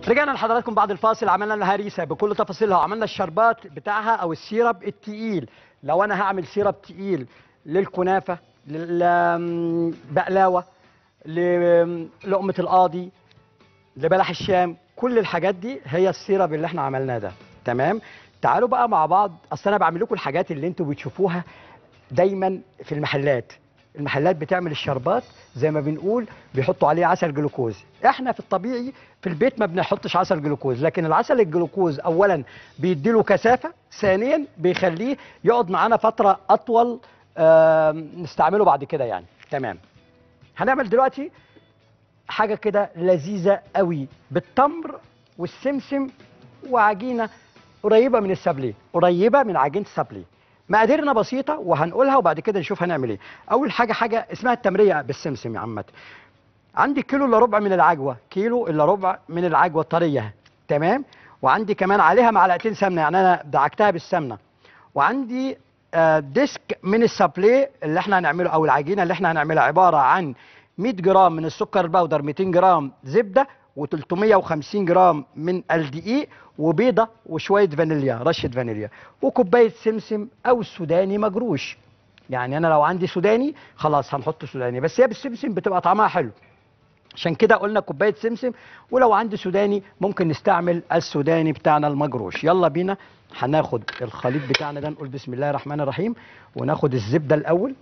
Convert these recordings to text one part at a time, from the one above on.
رجعنا لحضراتكم بعد الفاصل عملنا الهريسه بكل تفاصيلها وعملنا الشربات بتاعها او السيرب التقيل لو انا هعمل سيرب تقيل للكنافه للبقلاوه للقمه القاضي لبلح الشام كل الحاجات دي هي السيرب اللي احنا عملناه ده تمام تعالوا بقى مع بعض اصل انا بعمل لكم الحاجات اللي انتوا بتشوفوها دايما في المحلات المحلات بتعمل الشربات زي ما بنقول بيحطوا عليه عسل جلوكوز احنا في الطبيعي في البيت ما بنحطش عسل جلوكوز لكن العسل الجلوكوز اولا بيديله كثافه ثانيا بيخليه يقعد معانا فتره اطول آه نستعمله بعد كده يعني تمام هنعمل دلوقتي حاجه كده لذيذه قوي بالتمر والسمسم وعجينه قريبه من السابليه قريبه من عجينه السابليه مقاديرنا بسيطه وهنقولها وبعد كده نشوف هنعمل ايه اول حاجه حاجه اسمها التمريه بالسمسم يا عمت عندي كيلو الا ربع من العجوه كيلو الا ربع من العجوه الطريه تمام وعندي كمان عليها معلقتين سمنه يعني انا دعكتها بالسمنه وعندي آه، ديسك من السابليه اللي احنا هنعمله او العجينه اللي احنا هنعملها عباره عن 100 جرام من السكر البودر 200 جرام زبده و350 جرام من الدقيق وبيضه وشويه فانيليا رشه فانيليا وكوبايه سمسم او سوداني مجروش يعني انا لو عندي سوداني خلاص هنحط سوداني بس هي بالسمسم بتبقى طعمها حلو عشان كده قلنا كوبايه سمسم ولو عندي سوداني ممكن نستعمل السوداني بتاعنا المجروش يلا بينا هناخد الخليط بتاعنا ده نقول بسم الله الرحمن الرحيم وناخد الزبده الاول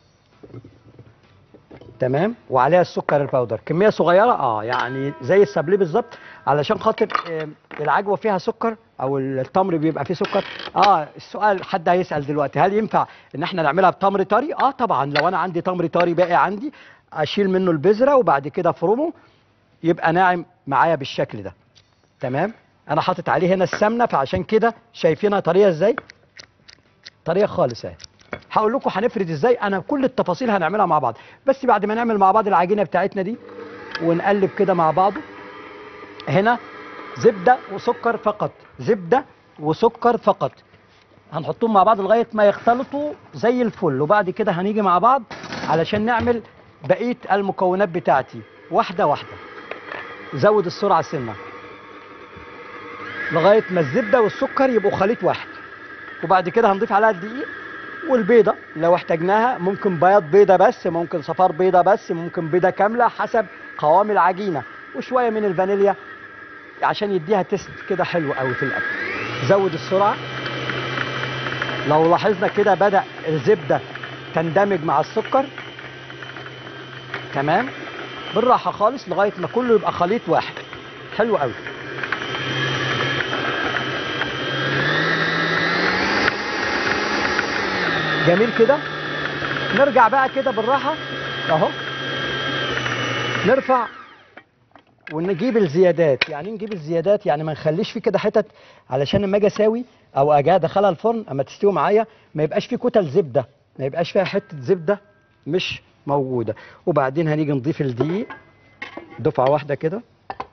تمام وعليها السكر الباودر كميه صغيره اه يعني زي السابليه بالظبط علشان خاطر آه، العجوه فيها سكر او التمر بيبقى فيه سكر اه السؤال حد هيسال دلوقتي هل ينفع ان احنا نعملها بتمر طري اه طبعا لو انا عندي تمر طري باقي عندي اشيل منه البذره وبعد كده افرمه يبقى ناعم معايا بالشكل ده تمام انا حاطط عليه هنا السمنه فعشان كده شايفينها طريه ازاي طريه خالص اهي هقول لكم هنفرد ازاي انا كل التفاصيل هنعملها مع بعض بس بعد ما نعمل مع بعض العجينه بتاعتنا دي ونقلب كده مع بعضه هنا زبده وسكر فقط زبده وسكر فقط هنحطهم مع بعض لغايه ما يختلطوا زي الفل وبعد كده هنيجي مع بعض علشان نعمل بقيه المكونات بتاعتي واحده واحده زود السرعه سنه لغايه ما الزبده والسكر يبقوا خليط واحد وبعد كده هنضيف عليها الدقيق والبيضه لو احتاجناها ممكن بياض بيضه بس ممكن صفار بيضه بس ممكن بيضه كامله حسب قوام العجينه وشويه من الفانيليا عشان يديها تيست كده حلو قوي في الاكل زود السرعه لو لاحظنا كده بدا الزبده تندمج مع السكر تمام بالراحه خالص لغايه ما كله يبقى خليط واحد حلو قوي جميل كده نرجع بقى كده بالراحه اهو نرفع ونجيب الزيادات يعني إيه نجيب الزيادات يعني ما نخليش فيه كده حتت علشان لما اجي اساوي او اجي ادخلها الفرن اما تستوي معايا ما يبقاش فيه كتل زبده ما يبقاش فيها حته زبده مش موجوده وبعدين هنيجي نضيف الدقيق دفعه واحده كده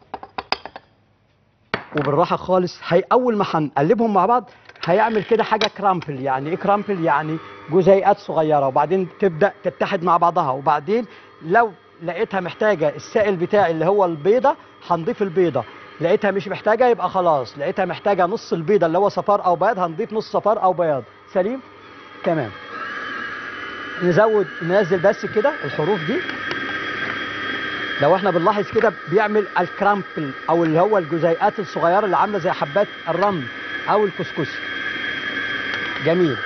وبالراحه خالص هي اول ما هنقلبهم مع بعض هيعمل كده حاجه كرامبل يعني ايه كرامبل يعني جزيئات صغيره وبعدين تبدا تتحد مع بعضها وبعدين لو لقيتها محتاجه السائل بتاعي اللي هو البيضه هنضيف البيضه لقيتها مش محتاجه يبقى خلاص لقيتها محتاجه نص البيضه اللي هو صفار او بياض هنضيف نص صفار او بياض سليم تمام نزود ننزل بس كده الحروف دي لو احنا بنلاحظ كده بيعمل الكرامبل او اللي هو الجزيئات الصغيره اللي عامله زي حبات الرمل او الكسكسي جميل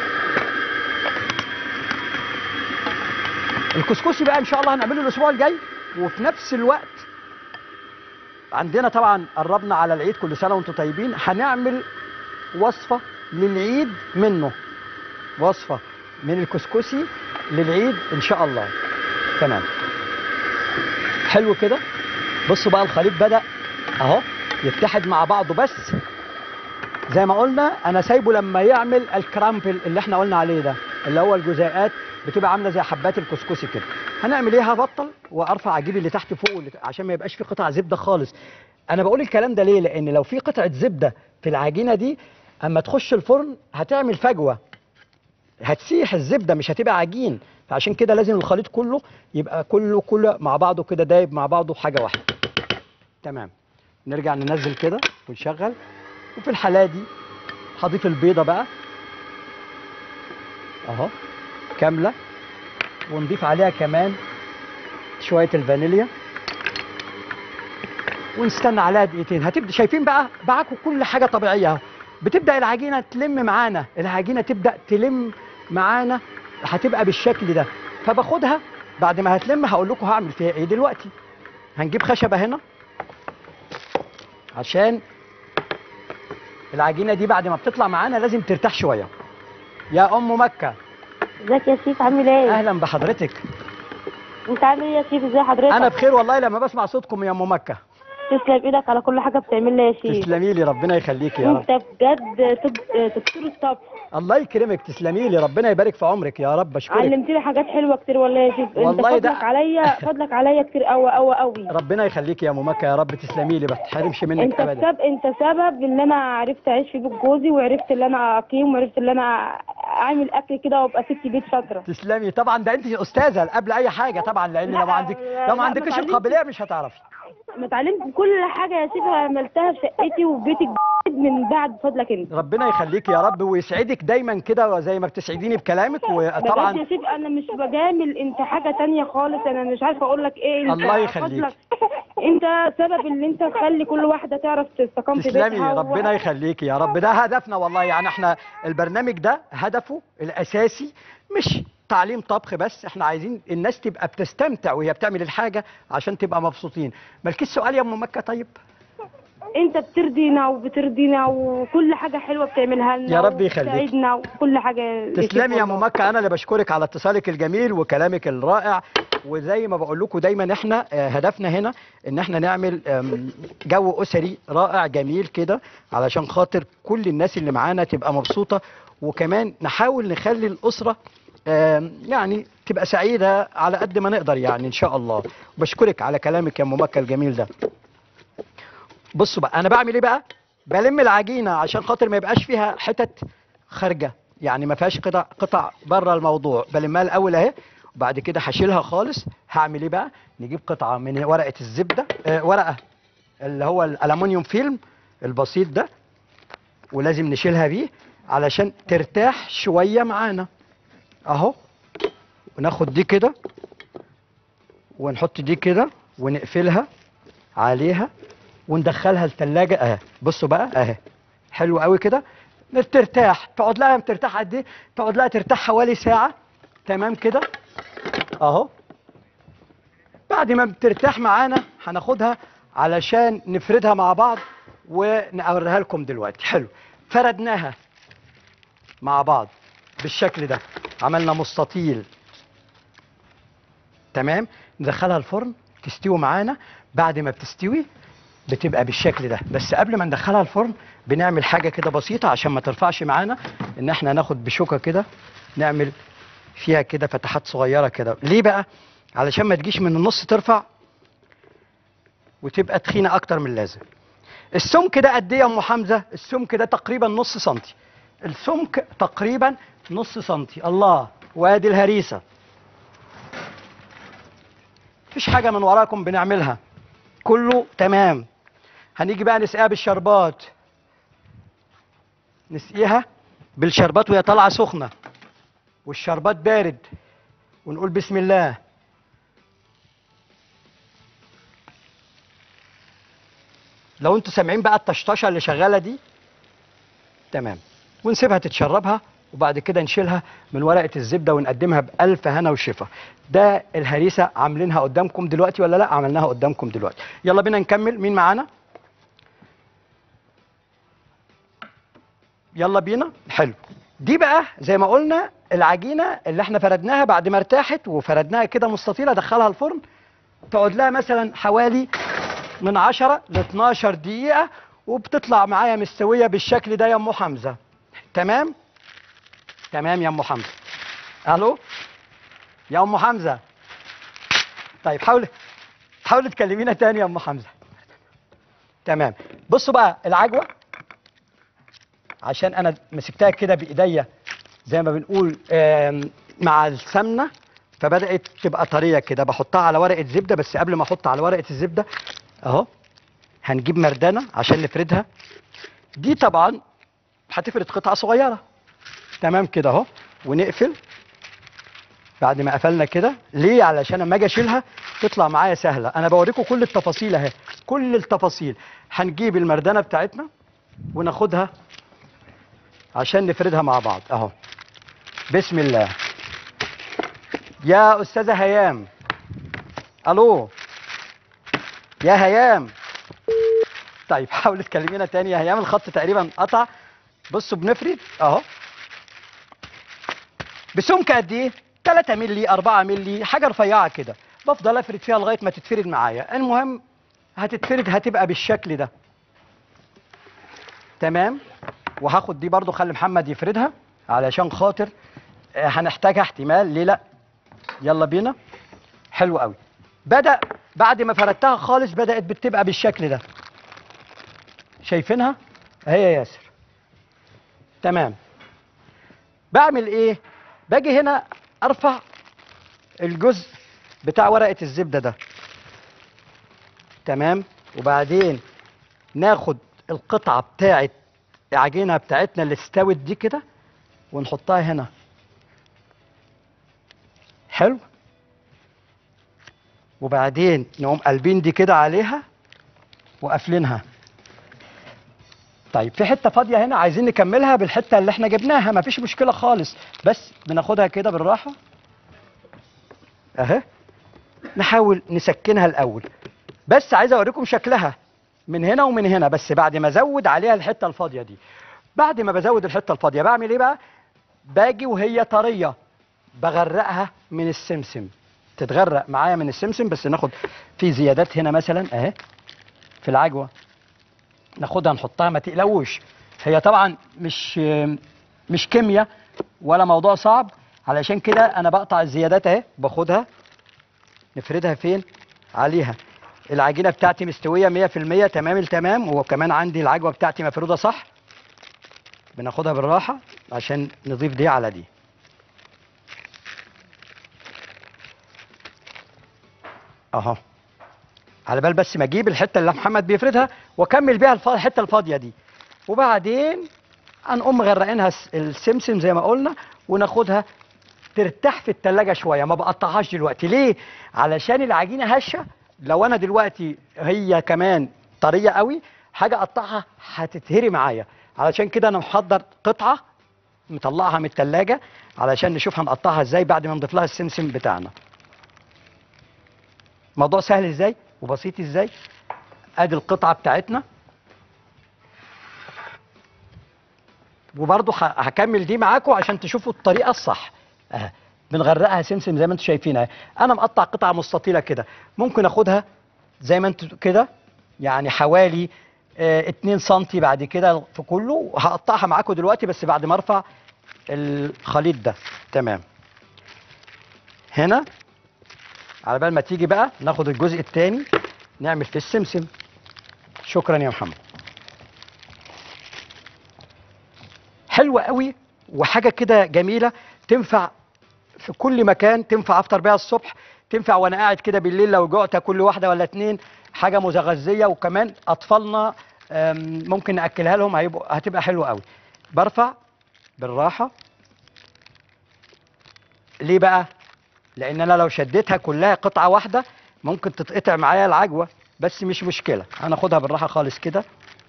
الكسكسي بقى ان شاء الله هنعمله الاسبوع الجاي وفي نفس الوقت عندنا طبعا قربنا على العيد كل سنه وانتم طيبين هنعمل وصفه للعيد منه وصفه من الكسكسي للعيد ان شاء الله تمام حلو كده بصوا بقى الخليط بدا اهو يتحد مع بعضه بس زي ما قلنا انا سايبه لما يعمل الكرامبل اللي احنا قلنا عليه ده اللي هو الجزيئات بتبقى عامله زي حبات الكسكسي كده هنعمل ايه هبطل وارفع اجيب اللي تحت فوق واللي عشان ما يبقاش في قطع زبده خالص انا بقول الكلام ده ليه لان لو في قطعه زبده في العجينه دي اما تخش الفرن هتعمل فجوه هتسيح الزبده مش هتبقى عجين فعشان كده لازم الخليط كله يبقى كله كله مع بعضه كده دايب مع بعضه حاجه واحده تمام نرجع ننزل كده ونشغل وفي الحالة دي هضيف البيضة بقى اهو كاملة ونضيف عليها كمان شوية الفانيليا ونستنى عليها دقيقتين هتبدا شايفين بقى معاكم كل حاجه طبيعيه اهو بتبدا العجينه تلم معانا العجينه تبدا تلم معانا هتبقى بالشكل ده فباخدها بعد ما هتلم هقول لكم هعمل فيها ايه دلوقتي هنجيب خشبه هنا عشان العجينه دي بعد ما بتطلع معانا لازم ترتاح شويه يا ام مكه ازيك يا شيف عامل ايه؟ اهلا بحضرتك انت عامل ايه يا شيف ازي حضرتك؟ انا بخير والله لما بسمع صوتكم يا ام مكه تسلم ايدك على كل حاجه بتعملها يا شيف تسلمي لي ربنا يخليكي يا رب انت بجد تب- دكتور الطبخ الله يكرمك تسلمي لي ربنا يبارك في عمرك يا رب اشكرك علمتني حاجات حلوه كتير والله يا شيف انت والله ده- فضلك عليا فضلك عليا كتير قوي قوي قوي ربنا يخليك يا ام مكه يا رب تسلمي لي ما تحرمش منك انت ابدا بسبب انت سبب ان انا عرفت اعيش في بيت جوزي وعرفت ان انا اقيم وعرفت ان انا اعمل اكل كده وابقى ست بيت شاطره تسلمي طبعا ده انت استاذه قبل اي حاجه طبعا لان لو ما لا، عندك لا، لو ما لا، عندكش ما اتعلمتش. القابليه مش هتعرفي ما اتعلمت كل حاجه يا شيف عملتها في شقتي وفي بيتي الجديد من بعد فضلك انت ربنا يخليك يا رب ويسعدك دايما كده زي ما بتسعديني بكلامك بجد وطبعا يا شيف انا مش بجامل انت حاجه تانية خالص انا مش عارفه اقول لك ايه انت الله يخليك. فضلك انت سبب ان انت تخلي كل واحده تعرف تستقام في تسلمي بيتها و- ربنا يخليكي يا رب ده هدفنا والله يعني احنا البرنامج ده هدفه الاساسي مش تعليم طبخ بس احنا عايزين الناس تبقى بتستمتع وهي بتعمل الحاجه عشان تبقى مبسوطين مالكيش سؤال يا ام مكه طيب انت بترضينا وبترضينا وكل حاجه حلوه بتعملها لنا يا رب يخليك. وبتساعدنا وكل حاجه يا شيف تسلمي يا ام والله. مكه انا اللي بشكرك على اتصالك الجميل وكلامك الرائع وزي ما بقول لكم دايما احنا آه، هدفنا هنا ان احنا نعمل آم، جو اسري رائع جميل كده علشان خاطر كل الناس اللي معانا تبقى مبسوطه وكمان نحاول نخلي الاسره آم، يعني تبقى سعيده على قد ما نقدر يعني ان شاء الله بشكرك على كلامك يا ام مكه الجميل ده بصوا بقى انا بعمل ايه بقى بلم العجينه عشان خاطر ما يبقاش فيها حتت خارجه يعني ما فيهاش قطع قطع بره الموضوع بلمها الاول اهي وبعد كده هشيلها خالص هعمل ايه بقى نجيب قطعه من ورقه الزبده آه ورقه اللي هو الالومنيوم فيلم البسيط ده ولازم نشيلها بيه علشان ترتاح شويه معانا اهو وناخد دي كده ونحط دي كده ونقفلها عليها وندخلها الثلاجه اهي بصوا بقى اهي حلو قوي كده ترتاح تقعد لها ترتاح قد ايه تقعد لها ترتاح حوالي ساعه تمام كده اهو بعد ما بترتاح معانا هناخدها علشان نفردها مع بعض ونوريها لكم دلوقتي حلو فردناها مع بعض بالشكل ده عملنا مستطيل تمام ندخلها الفرن تستوي معانا بعد ما بتستوي بتبقى بالشكل ده بس قبل ما ندخلها الفرن بنعمل حاجه كده بسيطه عشان ما ترفعش معانا ان احنا ناخد بشوكه كده نعمل فيها كده فتحات صغيره كده ليه بقى علشان ما تجيش من النص ترفع وتبقى تخينه اكتر من اللازم السمك ده قد ايه يا ام حمزه السمك ده تقريبا نص سنتي السمك تقريبا نص سنتي الله وادي الهريسه مفيش حاجه من وراكم بنعملها كله تمام هنيجي بقى نسقيها بالشربات نسقيها بالشربات وهي طالعه سخنه والشربات بارد ونقول بسم الله لو انتوا سامعين بقى الطشطشه اللي شغاله دي تمام ونسيبها تتشربها وبعد كده نشيلها من ورقه الزبده ونقدمها بالف هنا وشفا ده الهريسه عاملينها قدامكم دلوقتي ولا لا عملناها قدامكم دلوقتي يلا بينا نكمل مين معانا يلا بينا حلو دي بقى زي ما قلنا العجينه اللي احنا فردناها بعد ما ارتاحت وفردناها كده مستطيله ادخلها الفرن تقعد لها مثلا حوالي من 10 ل 12 دقيقه وبتطلع معايا مستويه بالشكل ده يا ام حمزه تمام تمام يا ام حمزه الو يا ام حمزه طيب حاول حاول تكلمينا تاني يا ام حمزه تمام بصوا بقى العجوه عشان انا مسكتها كده بايديا زي ما بنقول آم، مع السمنه فبدات تبقى طريه كده بحطها على ورقه زبده بس قبل ما احط على ورقه الزبده اهو هنجيب مردانه عشان نفردها دي طبعا هتفرد قطعه صغيره تمام كده اهو ونقفل بعد ما قفلنا كده ليه علشان لما اجي اشيلها تطلع معايا سهله انا بوريكم كل التفاصيل اهي كل التفاصيل هنجيب المردانه بتاعتنا وناخدها عشان نفردها مع بعض اهو بسم الله يا استاذه هيام الو يا هيام طيب حاولي تكلمينا تاني يا هيام الخط تقريبا قطع بصوا بنفرد اهو بسمك قد ايه 3 مللي 4 مللي حاجه رفيعه كده بفضل افرد فيها لغايه ما تتفرد معايا المهم هتتفرد هتبقى بالشكل ده تمام وهاخد دي برضو خلي محمد يفردها علشان خاطر آه، هنحتاجها احتمال ليه لا يلا بينا حلو قوي بدا بعد ما فردتها خالص بدات بتبقى بالشكل ده شايفينها اهي يا ياسر تمام بعمل ايه باجي هنا ارفع الجزء بتاع ورقه الزبده ده تمام وبعدين ناخد القطعه بتاعه العجينه بتاعتنا اللي استوت دي كده ونحطها هنا حلو وبعدين نقوم قلبين دي كده عليها وقافلينها طيب في حته فاضيه هنا عايزين نكملها بالحته اللي احنا جبناها مفيش مشكله خالص بس بناخدها كده بالراحه اهي نحاول نسكنها الاول بس عايز اوريكم شكلها من هنا ومن هنا بس بعد ما ازود عليها الحته الفاضيه دي بعد ما بزود الحته الفاضيه بعمل ايه بقى باجي وهي طريه بغرقها من السمسم تتغرق معايا من السمسم بس ناخد في زيادات هنا مثلا اهي في العجوه ناخدها نحطها ما تقلقوش هي طبعا مش مش كيمياء ولا موضوع صعب علشان كده انا بقطع الزيادات اهي باخدها نفردها فين عليها العجينه بتاعتي مستويه 100% تمام التمام وكمان عندي العجوه بتاعتي مفروده صح بناخدها بالراحه عشان نضيف دي على دي اهو على بال بس ما اجيب الحته اللي محمد بيفردها واكمل بيها الف- الحته الفاضيه دي وبعدين هنقوم مغرقينها الس- السمسم زي ما قلنا وناخدها ترتاح في التلاجة شويه ما بقطعهاش دلوقتي ليه علشان العجينه هشه لو انا دلوقتي هي كمان طريه قوي حاجه اقطعها هتتهري معايا علشان كده انا محضر قطعه مطلعها من التلاجة علشان نشوف هنقطعها ازاي بعد ما نضيف لها السمسم بتاعنا موضوع سهل ازاي وبسيط ازاي ادي القطعه بتاعتنا وبرضه ه- هكمل دي معاكم عشان تشوفوا الطريقه الصح اهي بنغرقها سمسم زي ما انتم شايفين اهي انا مقطع قطعه مستطيله كده ممكن اخدها زي ما انتم كده يعني حوالي آه 2 سم بعد كده في كله هقطعها معاكم دلوقتي بس بعد ما ارفع الخليط ده تمام هنا على بال ما تيجي بقى ناخد الجزء الثاني نعمل في السمسم شكرا يا محمد حلوة قوي وحاجة كده جميلة تنفع في كل مكان تنفع افطر بيها الصبح تنفع وانا قاعد كده بالليل لو جعت كل واحدة ولا اتنين حاجة متغذية وكمان اطفالنا آم، ممكن ناكلها لهم هيبقوا هتبقى حلوة قوي برفع بالراحة ليه بقى لان انا لو شديتها كلها قطعه واحده ممكن تتقطع معايا العجوه بس مش مشكله هناخدها بالراحه خالص كده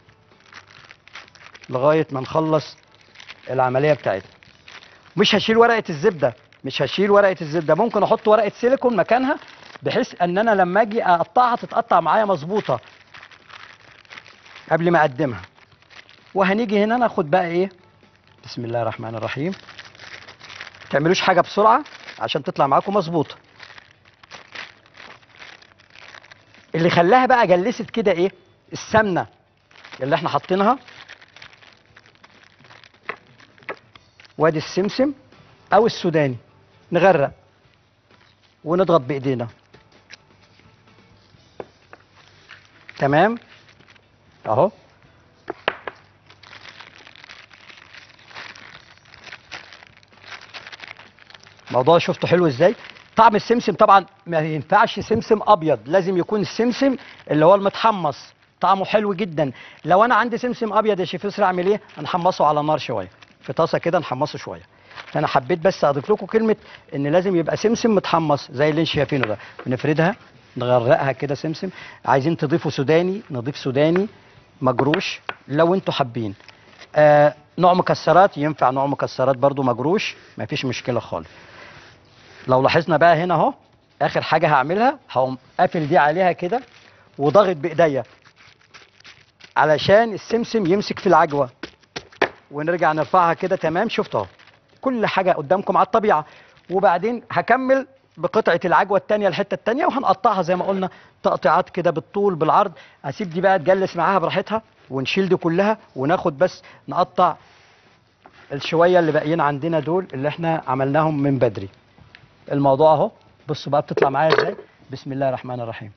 لغايه ما نخلص العمليه بتاعتنا مش هشيل ورقه الزبده مش هشيل ورقه الزبده ممكن احط ورقه سيليكون مكانها بحيث ان انا لما اجي اقطعها تتقطع معايا مظبوطه قبل ما اقدمها وهنيجي هنا ناخد بقى ايه بسم الله الرحمن الرحيم تعملوش حاجه بسرعه عشان تطلع معاكم مظبوطه اللي خلاها بقى جلست كده ايه السمنه اللي احنا حاطينها وادي السمسم او السوداني نغرق ونضغط بايدينا تمام اهو موضوع شفته حلو ازاي طعم السمسم طبعا ما ينفعش سمسم ابيض لازم يكون السمسم اللي هو المتحمص طعمه حلو جدا لو انا عندي سمسم ابيض يا شيف يسرا اعمل ايه نحمصه على نار شويه في طاسه كده نحمصه شويه انا حبيت بس اضيف لكم كلمه ان لازم يبقى سمسم متحمص زي اللي انتم شايفينه ده بنفردها نغرقها كده سمسم عايزين تضيفوا سوداني نضيف سوداني مجروش لو انتوا حابين آه نوع مكسرات ينفع نوع مكسرات برضو مجروش مفيش مشكله خالص لو لاحظنا بقى هنا اهو اخر حاجه هعملها هقوم قافل دي عليها كده وضاغط بايديا علشان السمسم يمسك في العجوه ونرجع نرفعها كده تمام شفتوا اهو كل حاجه قدامكم على الطبيعه وبعدين هكمل بقطعه العجوه الثانيه الحته الثانيه وهنقطعها زي ما قلنا تقطيعات كده بالطول بالعرض اسيب دي بقى تجلس معاها براحتها ونشيل دي كلها وناخد بس نقطع الشويه اللي باقيين عندنا دول اللي احنا عملناهم من بدري الموضوع اهو بصوا بقى بتطلع معايا ازاي بسم الله الرحمن الرحيم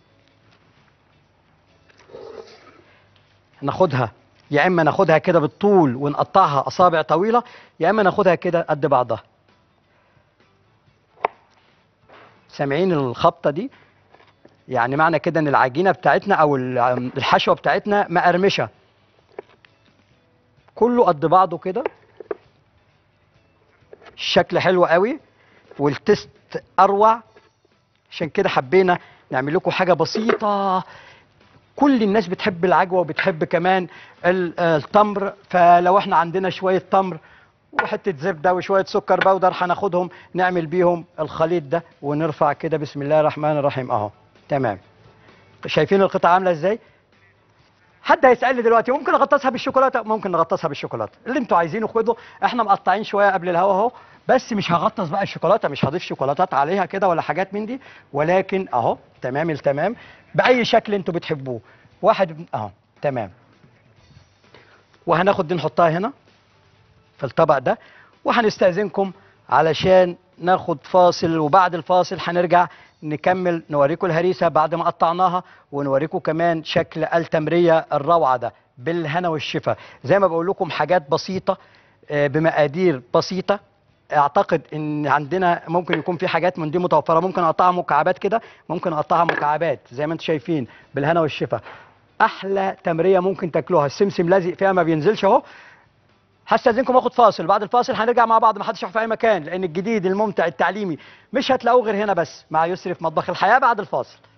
ناخدها يا اما ناخدها كده بالطول ونقطعها اصابع طويله يا اما ناخدها كده قد بعضها سامعين الخبطه دي يعني معنى كده ان العجينه بتاعتنا او ال- الحشوه بتاعتنا مقرمشه كله قد بعضه كده الشكل حلو قوي والتست اروع عشان كده حبينا نعمل لكم حاجه بسيطه كل الناس بتحب العجوه وبتحب كمان ال- التمر فلو احنا عندنا شويه تمر وحته زبده وشويه سكر بودر هناخدهم نعمل بيهم الخليط ده ونرفع كده بسم الله الرحمن الرحيم اهو تمام شايفين القطعه عامله ازاي حد هيسالني دلوقتي ممكن اغطسها بالشوكولاته ممكن نغطسها بالشوكولاته اللي انتوا عايزينه خدوا احنا مقطعين شويه قبل الهوا اهو بس مش هغطس بقى الشوكولاته مش هضيف شوكولاتات عليها كده ولا حاجات من دي ولكن اهو تمام التمام باي شكل انتوا بتحبوه واحد اهو تمام وهناخد دي نحطها هنا في الطبق ده وهنستأذنكم علشان ناخد فاصل وبعد الفاصل هنرجع نكمل نوريكم الهريسة بعد ما قطعناها ونوريكم كمان شكل التمرية الروعة ده بالهنا والشفا زي ما بقول لكم حاجات بسيطة آه، بمقادير بسيطة اعتقد ان عندنا ممكن يكون في حاجات من دي متوفره ممكن اقطعها مكعبات كده ممكن اقطعها مكعبات زي ما انتم شايفين بالهنا والشفا احلى تمريه ممكن تاكلوها السمسم لازق فيها ما بينزلش اهو هستاذنكم اخد فاصل بعد الفاصل هنرجع مع بعض ما حدش يروح في اي مكان لان الجديد الممتع التعليمي مش هتلاقوه غير هنا بس مع يسري في مطبخ الحياه بعد الفاصل